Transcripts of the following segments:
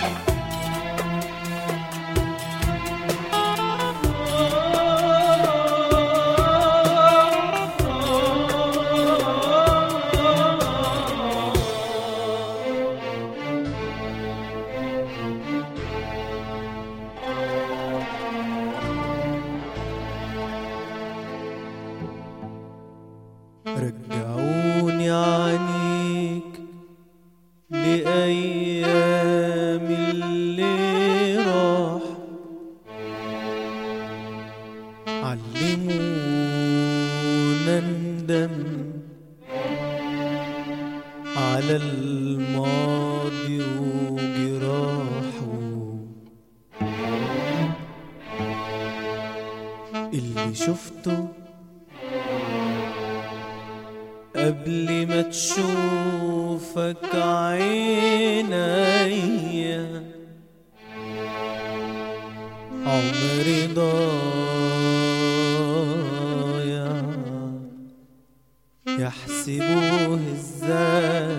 رجعوني عنيك لأيام اللي راح علمونا ندم على الماضي وجراحه اللي شفته قبل ما تشوفك عينيا عمري ضايع يحسبوه ازاي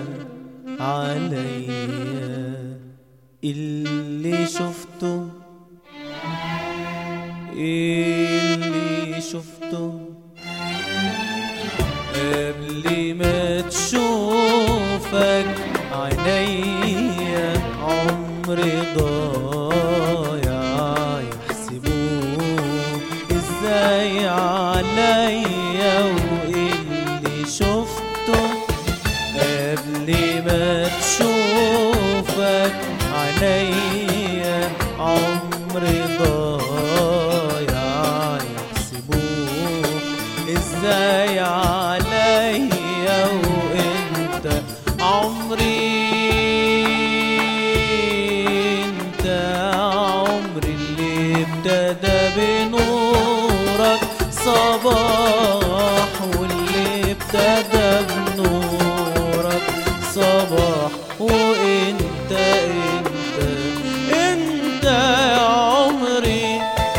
عليا اللي شفته اللي شفته قبل ما تشوفك عينيا عمري ضايع يحسبوه ازاي عليا واللي شفته قبل ما تشوفك عينيا عمري ضايع يحسبوه ازاي عليا وانت عمري انت عمري اللي ابتدى بنورك صباح واللي ابتدى بنورك صباح وانت انت انت يا عمري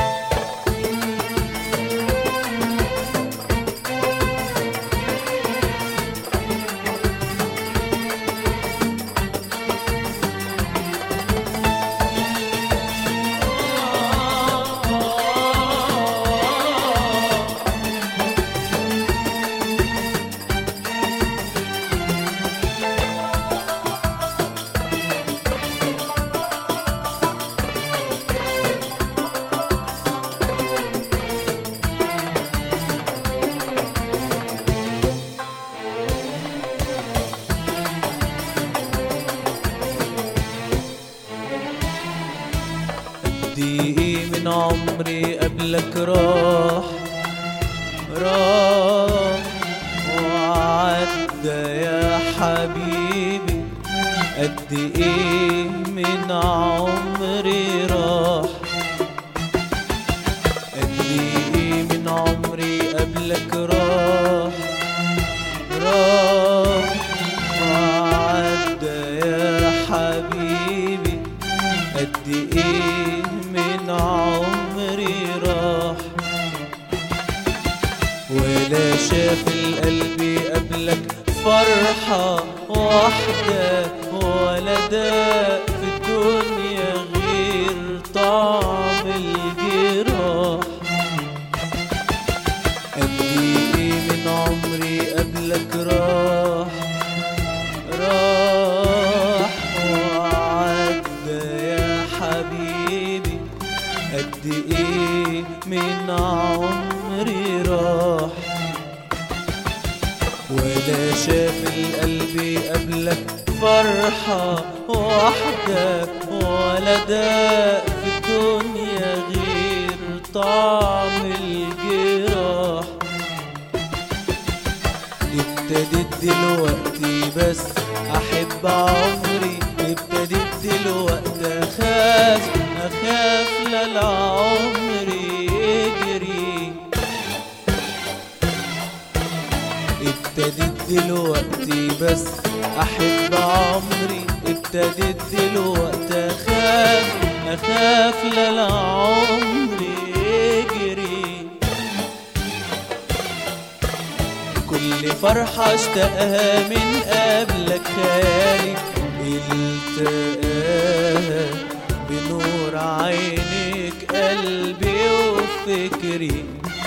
قد ايه من عمري قبلك راح راح وعدى يا حبيبي قد ايه من عمري راح قد ايه من عمري قبلك راح راح وعدى يا حبيبي قد ايه من عمري راح ولا شاف القلب قبلك فرحة واحدة ولا داء في الدنيا غير طعم الجراح قد ايه من عمري قبلك راح راح وعدى يا حبيبي قد ايه من عمري راح ولا شاف القلب قبلك فرحة واحدة ولا داء في الدنيا غير طعم الجراح ابتديت دلوقتي بس احب عمري ابتديت دلوقتي اخاف اخاف لا العمر يجري ابتديت دلوقتي بس احب عمري ابتديت دلوقتي اخاف اخاف لا العمر يجري كل فرحة اشتقها من قبلك خالي التقاها بنور عينك قلبي وفكري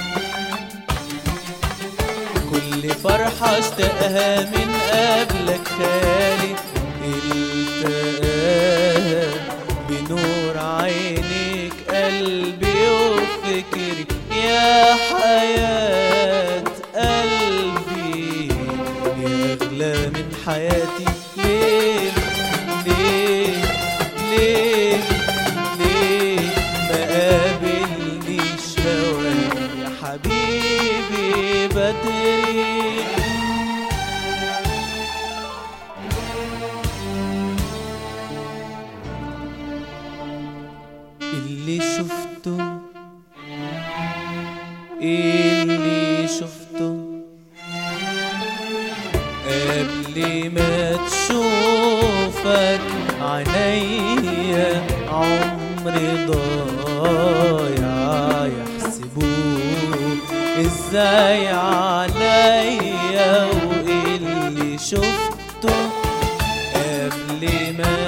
كل فرحة اشتقها من قبلك خالي التقاها بنور عينك قلبي وفكري يا حياة قلبي يا أغلى من حياتي ليه ليه ليه ليه ما قابلنيش هواك يا حبيبي بدري اللي شفته اللي شفته قبل ما تشوفك عينيا عمري ضايع يحسبوه ازاي عليا واللي شفته قبل ما